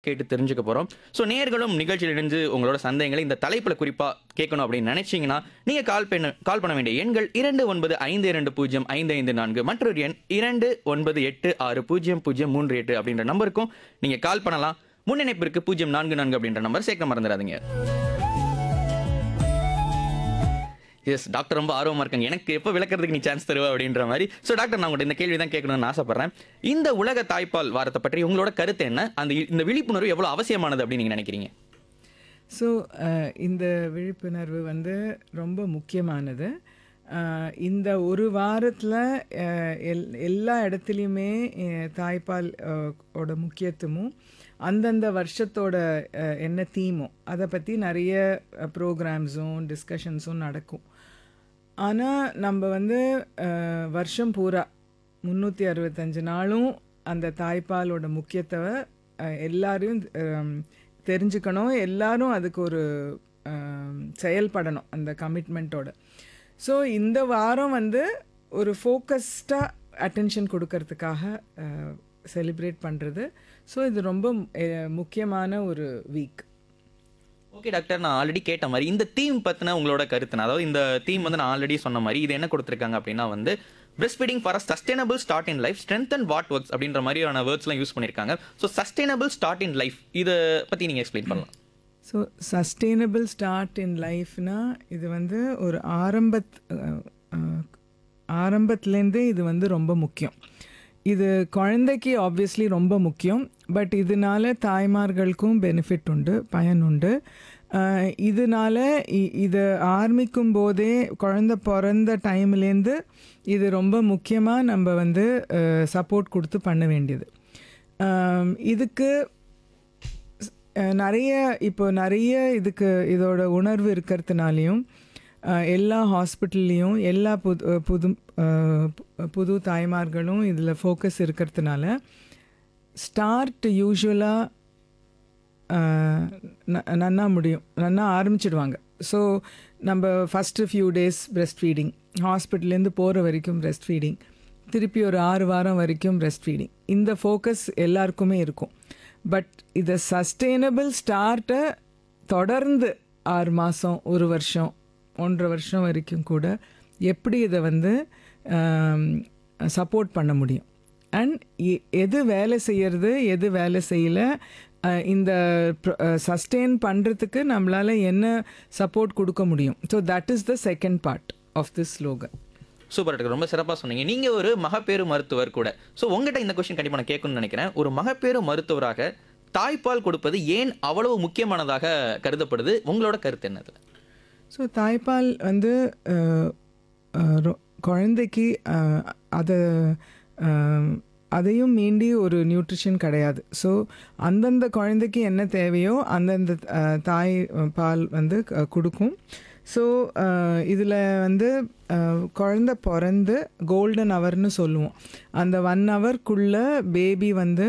கேட்டு தெரிஞ்சுக்க போகிறோம் ஸோ நேர்களும் நிகழ்ச்சியில் இணைந்து உங்களோட சந்தேகங்களை இந்த தலைப்பில் குறிப்பாக கேட்கணும் அப்படின்னு நினைச்சீங்கன்னா நீங்கள் கால் பண்ண கால் பண்ண வேண்டிய எண்கள் இரண்டு ஒன்பது ஐந்து இரண்டு பூஜ்ஜியம் ஐந்து ஐந்து நான்கு மற்றொரு எண் இரண்டு ஒன்பது எட்டு ஆறு பூஜ்ஜியம் பூஜ்ஜியம் மூன்று எட்டு அப்படின்ற நம்பருக்கும் நீங்கள் கால் பண்ணலாம் முன்னிணைப்பிற்கு பூஜ்ஜியம் நான்கு நான்கு அப்படின்ற நம்பர் சேர்க்க மறந்துடாதீங்க எஸ் டாக்டர் ரொம்ப ஆர்வமா இருக்காங்க எனக்கு எப்போ விளக்குறதுக்கு நீ சான்ஸ் தருவ அப்படின்ற மாதிரி ஸோ டாக்டர் நான் உங்கள்கிட்ட இந்த கேள்வி தான் கேட்கணும்னு ஆசைப்படுறேன் இந்த உலக தாய்ப்பால் வாரத்தை பற்றி உங்களோட கருத்து என்ன அந்த இந்த விழிப்புணர்வு எவ்வளோ அவசியமானது அப்படின்னு நீங்கள் நினைக்கிறீங்க ஸோ இந்த விழிப்புணர்வு வந்து ரொம்ப முக்கியமானது அஹ், இந்த ஒரு வாரத்தில் எல் எல்லா இடத்துலையுமே அஹ், தாய்ப்பால் அஹ், ஓட முக்கியத்துவமும் அந்தந்த வருஷத்தோட அஹ், என்ன தீமும் அதை பற்றி நிறைய ப்ரோக்ராம்ஸும் டிஸ்கஷன்ஸும் நடக்கும் ஆனால் நம்ம வந்து அஹ், வருஷம் பூரா முந்நூற்றி அறுபத்தஞ்சு நாளும் அந்த தாய்ப்பாலோட முக்கியத்துவ அஹ், எல்லாரையும் அஹ், தெரிஞ்சுக்கணும் எல்லாரும் அதுக்கு ஒரு அஹ், செயல்படணும் அந்த கமிட்மெண்ட்டோட ஸோ இந்த வாரம் வந்து ஒரு ஃபோக்கஸ்டாக அட்டென்ஷன் கொடுக்கறதுக்காக செலிப்ரேட் பண்ணுறது ஸோ இது ரொம்ப அஹ், முக்கியமான ஒரு வீக் ஓகே டாக்டர் நான் ஆல்ரெடி கேட்ட மாதிரி இந்த தீம் பற்றின உங்களோட கருத்து நான் அதாவது இந்த தீம் வந்து நான் ஆல்ரெடி சொன்ன மாதிரி இது என்ன கொடுத்துருக்காங்க அப்படின்னா வந்து breastfeeding for a sustainable start in life strength and what works அப்படின்ற மாதிரியான வேர்ட்ஸ்லாம் யூஸ் பண்ணியிருக்காங்க so sustainable start in life இதை பற்றி நீங்கள் எக்ஸ்பிளைன் பண்ணலாம் ஸோ சஸ்டெயினபிள் ஸ்டார்ட் இன் லைஃப்னா இது வந்து ஒரு ஆரம்பத் அஹ், அஹ், ஆரம்பத்துலேருந்தே இது வந்து ரொம்ப முக்கியம் இது குழந்தைக்கு ஆப்வியஸ்லி ரொம்ப முக்கியம் பட் இதனால தாய்மார்களுக்கும் பெனிஃபிட் உண்டு பயன் உண்டு அஹ், இதனால இ- இது ஆரம்பிக்கும் போதே குழந்தை பிறந்த டைம்லேருந்து இது ரொம்ப முக்கியமாக நம்ம வந்து சப்போர்ட் கொடுத்து பண்ண வேண்டியது அஹ், இதுக்கு அஹ் நிறைய இப்போ நிறைய இதுக்கு இதோட உணர்வு இருக்கிறதுனாலையும் அஹ் எல்லா ஹாஸ்பிட்டல்லையும் எல்லா புது அஹ் புது அஹ் பு- புது தாய்மார்களும் இதில் ஃபோக்கஸ் இருக்கிறதுனால ஸ்டார்ட் யூஸ்வலாக நன்னா முடியும் நன்னா ஆரம்பிச்சிடுவாங்க ஸோ நம்ம first few days breast feeding ஹாஸ்பிட்டல்லேருந்து போகிற வரைக்கும் breast ஃபீடிங் திருப்பி ஒரு ஆறு வாரம் வரைக்கும் breast ஃபீடிங் இந்த ஃபோக்கஸ் எல்லாருக்குமே இருக்கும் பட் இதை சஸ்டெயினபிள் ஸ்டார்ட்டை தொடர்ந்து ஆறு மாதம் ஒரு வருஷம் ஒன்றரை வருஷம் வரைக்கும் கூட எப்படி இதை வந்து சப்போர்ட் பண்ண முடியும் அண்ட் எது வேலை செய்யறது எது வேலை செய்யல அஹ் இந்த சஸ்டெயின் பண்ணுறதுக்கு நம்மளால் என்ன சப்போர்ட் கொடுக்க முடியும் so that is the second part of this slogan super doctor ரொம்ப சிறப்பாக சொன்னீங்க நீங்கள் ஒரு மகப்பேறு மருத்துவர் கூட ஸோ உங்ககிட்ட இந்த கொஸ்டின் கண்டிப்பாக நான் கேட்கணும்னு நினைக்கிறேன் ஒரு மகப்பேறு மருத்துவராக தாய்ப்பால் கொடுப்பது ஏன் அவ்வளவு முக்கியமானதாக கருதப்படுது உங்களோட கருத்து என்னது ஸோ தாய்ப்பால் வந்து அஹ், அஹ், ரொ- குழந்தைக்கு அஹ், அதை அஹ், அதையும் மீண்டி ஒரு நியூட்ரிஷன் கிடையாது ஸோ அந்தந்த குழந்தைக்கு என்ன தேவையோ அந்தந்த அஹ், தாய் அஹ், பால் வந்து க- கொடுக்கும் ஸோ இதில் வந்து அஹ், குழந்தை பிறந்து கோல்டன் ஹவர்னு சொல்லுவோம் அந்த ஒன் ஹவர்க்குள்ளே பேபி வந்து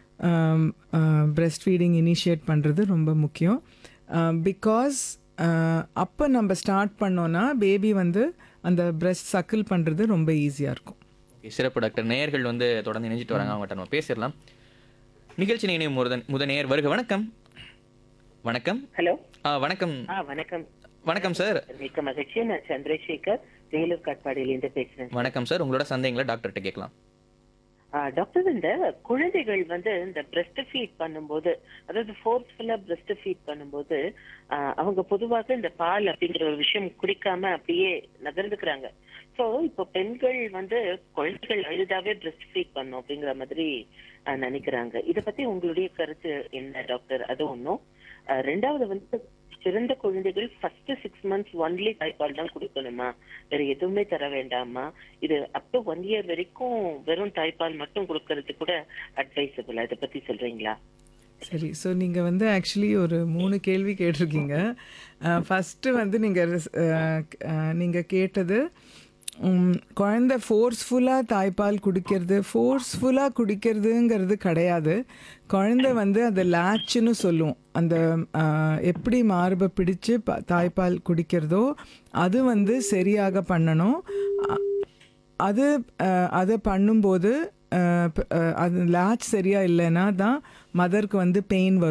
பிரெஸ்ட் ஃபீடிங் இனிஷியேட் பண்ணுறது ரொம்ப முக்கியம் பிகாஸ் அப்போ நம்ம ஸ்டார்ட் பண்ணோன்னா பேபி வந்து அந்த பிரெஸ்ட் சக்கிள் பண்ணுறது ரொம்ப ஈஸியாக இருக்கும் Okay, சிறப்பு டாக்டர் நேயர்கள் வந்து தொடர்ந்து இணைஞ்சிட்டு வராங்க அவங்ககிட்ட நம்ம பேசிடலாம் நிகழ்ச்சி இணையும் முதன் முத நேயர் வருக வணக்கம் வணக்கம் ஹலோ ஆ, வணக்கம் ஆ வணக்கம் வணக்கம் சார் மிக்க மகிழ்ச்சி நான் சந்திரசேகர் வேலூர் காட்பாடியிலிருந்து பேசுறேன் வணக்கம் சார் உங்களோட சந்தேகங்களை டாக்டர்கிட்ட கேட்கலாம் ஆ, டாக்டர் இந்த குழந்தைகள் வந்து இந்த பிரஸ்ட் ஃபீட் பண்ணும்போது அதாவது ஃபோர்ஸ்ஃபுல்லா பிரஸ்ட் ஃபீட் பண்ணும்போது ஆ, அவங்க பொதுவாக இந்த பால் அப்படிங்கிற ஒரு விஷயம் குடிக்காம அப்படியே நகர்ந்துக்கிறாங்க சோ இப்போ பெண்கள் வந்து குழந்தைகள் அழுதாவே பிரஸ்ட் ஃபீட் பண்ணும் அப்படிங்கிற மாதிரி ஆ, நினைக்கிறாங்க இத பத்தி உங்களுடைய கருத்து என்ன டாக்டர் அது ஒண்ணும் ஆ, ரெண்டாவது வந்து சிறந்த குழந்தைகள் ஃபர்ஸ்ட் சிக்ஸ் மந்த்ஸ் ஒன்லி தாய்ப்பால் தான் கொடுக்கணுமா வேற எதுவுமே தர வேண்டாமா இது அப் டு ஒன் இயர் வரைக்கும் வெறும் தாய்ப்பால் மட்டும் கொடுக்கறது கூட அட்வைசபிள் அதை பத்தி சொல்றீங்களா சரி ஸோ நீங்கள் வந்து ஆக்சுவலி ஒரு மூணு கேள்வி கேட்டிருக்கீங்க ஃபஸ்ட்டு வந்து நீங்கள் நீங்கள் கேட்டது உம், குழந்தை ஃபோர்ஸ்ஃபுல்லாக தாய்ப்பால் குடிக்கிறது ஃபோர்ஸ்ஃபுல்லாக குடிக்கிறதுங்கிறது கிடையாது குழந்தை வந்து அந்த லேட்ச்னு சொல்லுவோம் அந்த அஹ், எப்படி மார்பை பிடிச்சு ப- தாய்ப்பால் குடிக்கிறதோ அது வந்து சரியாக பண்ணணும் அ- அது அஹ், அதை பண்ணும்போது அஹ், ப- அஹ், அது லேட்ச் சரியாக இல்லைன்னா தான் மதருக்கு வந்து பெயின் வரும்